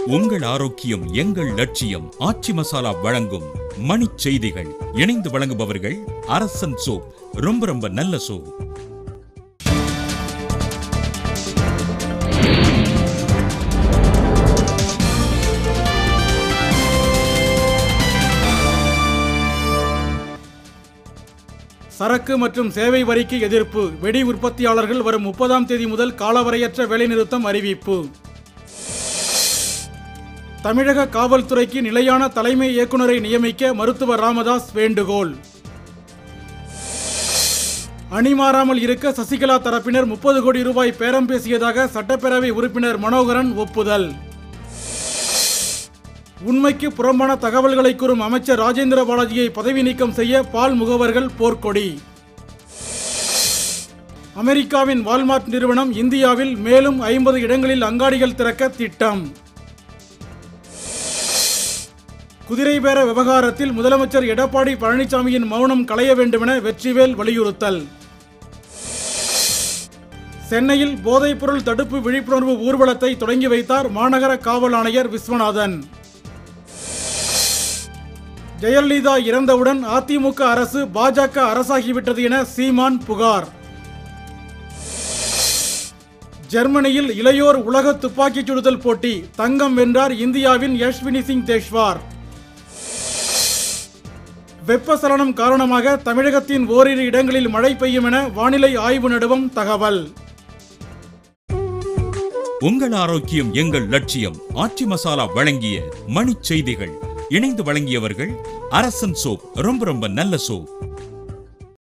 உங்கள் ஆரோக்கியம் எங்கள் லட்சியம் ஆச்சி மசாலா வழங்கும் மணிச் செய்திகள் இணைந்து வழங்குபவர்கள் அரசன் சோப் ரொம்ப ரொம்ப நல்ல சோப் சரக்கு மற்றும் சேவை வரிக்கு எதிர்ப்பு வெடி உற்பத்தியாளர்கள் வரும் முப்பதாம் தேதி முதல் காலவரையற்ற வேலைநிறுத்தம் அறிவிப்பு தமிழக காவல்துறைக்கு நிலையான தலைமை இயக்குநரை நியமிக்க மருத்துவர் ராமதாஸ் வேண்டுகோள் அணிமாறாமல் இருக்க சசிகலா தரப்பினர் முப்பது கோடி ரூபாய் பேரம் பேசியதாக சட்டப்பேரவை உறுப்பினர் மனோகரன் ஒப்புதல் உண்மைக்கு புறம்பான தகவல்களை கூறும் அமைச்சர் ராஜேந்திர பாலாஜியை பதவி நீக்கம் செய்ய பால் முகவர்கள் போர்க்கொடி அமெரிக்காவின் வால்மார்ட் நிறுவனம் இந்தியாவில் மேலும் ஐம்பது இடங்களில் அங்காடிகள் திறக்க திட்டம் குதிரை பேர விவகாரத்தில் முதலமைச்சர் எடப்பாடி பழனிசாமியின் மௌனம் களைய வேண்டுமென வெற்றிவேல் வலியுறுத்தல் சென்னையில் போதைப்பொருள் தடுப்பு விழிப்புணர்வு ஊர்வலத்தை தொடங்கி வைத்தார் மாநகர காவல் ஆணையர் விஸ்வநாதன் ஜெயலலிதா இறந்தவுடன் அதிமுக அரசு பாஜக அரசாகிவிட்டது என சீமான் புகார் ஜெர்மனியில் இளையோர் உலக துப்பாக்கிச் சுடுதல் போட்டி தங்கம் வென்றார் இந்தியாவின் யஷ்வினி சிங் தேஷ்வார் வெப்பசலனம் காரணமாக தமிழகத்தின் ஓரிரு இடங்களில் மழை பெய்யும் என வானிலை ஆய்வு நடுவம் தகவல் உங்கள் ஆரோக்கியம் எங்கள் லட்சியம் ஆச்சி மசாலா வழங்கிய மணிச் செய்திகள் இணைந்து வழங்கியவர்கள் அரசன் சோப் ரொம்ப ரொம்ப நல்ல சோப்